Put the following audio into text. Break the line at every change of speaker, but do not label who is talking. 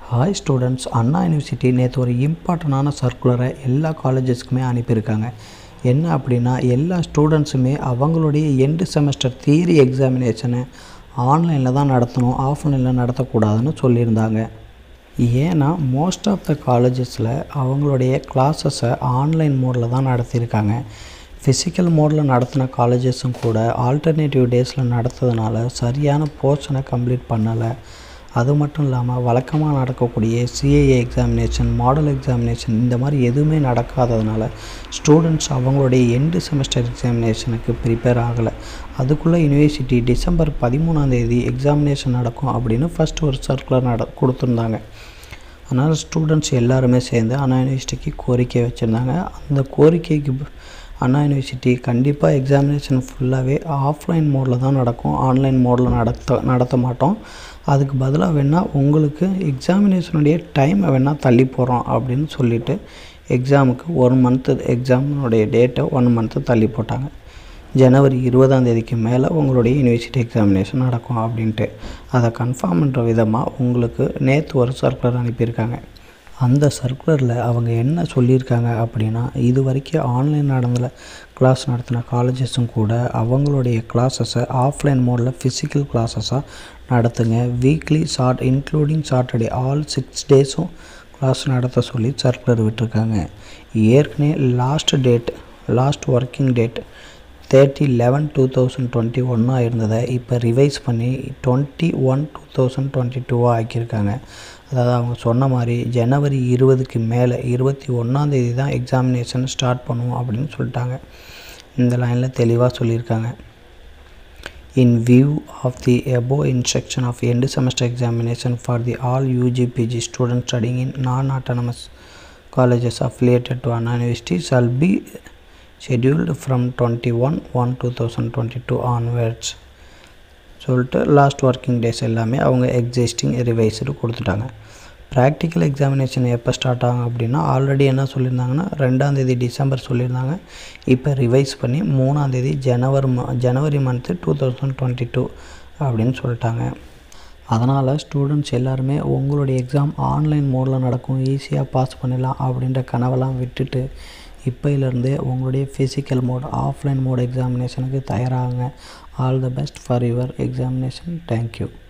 hi students அண்ணா university நேற்று ஒரு இம்பார்ட்டண்டான சர்க்குலரை எல்லா காலேஜஸ்க்குமே அனுப்பியிருக்காங்க என்ன அப்படின்னா எல்லா ஸ்டூடெண்ட்ஸுமே அவங்களுடைய எண்டு செமஸ்டர் தியரி எக்ஸாமினேஷனை ஆன்லைனில் தான் நடத்தணும் ஆஃப்லைனில் நடத்தக்கூடாதுன்னு சொல்லியிருந்தாங்க ஏன்னா மோஸ்ட் ஆஃப் த காலேஜஸில் அவங்களுடைய கிளாஸஸை ஆன்லைன் மோடில் தான் நடத்தியிருக்காங்க ஃபிசிக்கல் மோடில் நடத்தின காலேஜஸும் கூட ஆல்டர்னேட்டிவ் டேஸில் நடத்ததுனால சரியான போர்ஷனை கம்ப்ளீட் பண்ணலை அது மட்டும் இல்லாமல் வழக்கமாக நடக்கக்கூடிய சிஏஏ எக்ஸாமினேஷன் மாடல் எக்ஸாமினேஷன் இந்த மாதிரி எதுவுமே நடக்காததுனால ஸ்டூடெண்ட்ஸ் அவங்களுடைய எண்டு செமஸ்டர் எக்ஸாமினேஷனுக்கு ப்ரிப்பேர் ஆகலை அதுக்குள்ளே யூனிவர்சிட்டி டிசம்பர் பதிமூணாந்தேதி எக்ஸாமினேஷன் நடக்கும் அப்படின்னு ஃபஸ்ட் ஒரு சர்க்குலர் நட கொடுத்துருந்தாங்க அதனால் ஸ்டூடெண்ட்ஸ் எல்லாருமே சேர்ந்து அண்ணா யூனிவர்சிட்டிக்கு கோரிக்கை வச்சுருந்தாங்க அந்த கோரிக்கைக்கு அண்ணா யூனிவர்சிட்டி கண்டிப்பாக எக்ஸாமினேஷன் ஃபுல்லாகவே ஆஃப்லைன் மோடில் தான் நடக்கும் ஆன்லைன் மோடில் நடத்த நடத்த மாட்டோம் அதுக்கு பதிலாக வேணால் உங்களுக்கு எக்ஸாமினேஷனுடைய டைமை வேணால் தள்ளி போகிறோம் அப்படின்னு சொல்லிவிட்டு எக்ஸாமுக்கு ஒன் மந்த்து எக்ஸாமினுடைய டேட்டை ஒன் மந்த்து தள்ளி போட்டாங்க ஜனவரி இருபதாம் தேதிக்கு மேலே உங்களுடைய யூனிவர்சிட்டி எக்ஸாமினேஷன் நடக்கும் அப்படின்ட்டு அதை கன்ஃபார்ம் பண்ணுற விதமாக உங்களுக்கு நேற்று ஒரு சர்க்குலர் அனுப்பியிருக்காங்க அந்த சர்க்குலரில் அவங்க என்ன சொல்லியிருக்காங்க அப்படின்னா இது வரைக்கும் ஆன்லைன் நடந்த கிளாஸ் நடத்தின காலேஜஸும் கூட அவங்களுடைய கிளாஸஸை ஆஃப்லைன் மோடில் ஃபிசிக்கல் கிளாஸஸாக நடத்துங்க weekly short including Saturday all six டேஸும் கிளாஸ் நடத்த சொல்லி சர்க்குலர் விட்டுருக்காங்க ஏற்கனவே last date last working date thirty eleven two thousand twenty ஒன்னாக இருந்ததை இப்போ ரிவைஸ் பண்ணி twenty one two thousand twenty டூவாக ஆக்கியிருக்காங்க அதாவது அவங்க சொன்ன மாதிரி ஜனவரி இருபதுக்கு மேலே இருபத்தி ஒன்றாந்தேதி தான் எக்ஸாமினேஷன் ஸ்டார்ட் பண்ணுவோம் அப்படின்னு சொல்லிட்டாங்க இந்த லைனில் தெளிவாக சொல்லியிருக்காங்க in view of the above instruction of end semester examination for the all UG PG students studying in non-autonomous colleges affiliated to Anna University shall be scheduled from 21 1 2022 onwards சொல்லிட்டு last working days எல்லாமே அவங்க existing revised கொடுத்துட்டாங்க practical examination எப்போ start ஆகும் அப்படின்னா already என்ன சொல்லியிருந்தாங்கன்னா ரெண்டாந்தேதி டிசம்பர் சொல்லியிருந்தாங்க இப்போ ரிவைஸ் பண்ணி மூணாந்தேதி ஜனவரி ம ஜனவரி month two thousand twenty two அப்படின்னு சொல்லிட்டாங்க அதனால் ஸ்டூடெண்ட்ஸ் எல்லாருமே உங்களுடைய எக்ஸாம் ஆன்லைன் மோடில் நடக்கும் ஈஸியாக பாஸ் பண்ணிடலாம் அப்படின்ற கனவெல்லாம் விட்டுட்டு இப்போயிலேருந்தே உங்களுடைய ஃபிசிக்கல் மோட் ஆஃப்லைன் மோட் எக்ஸாமினேஷனுக்கு தயாராகுங்க all the best for your examination thank you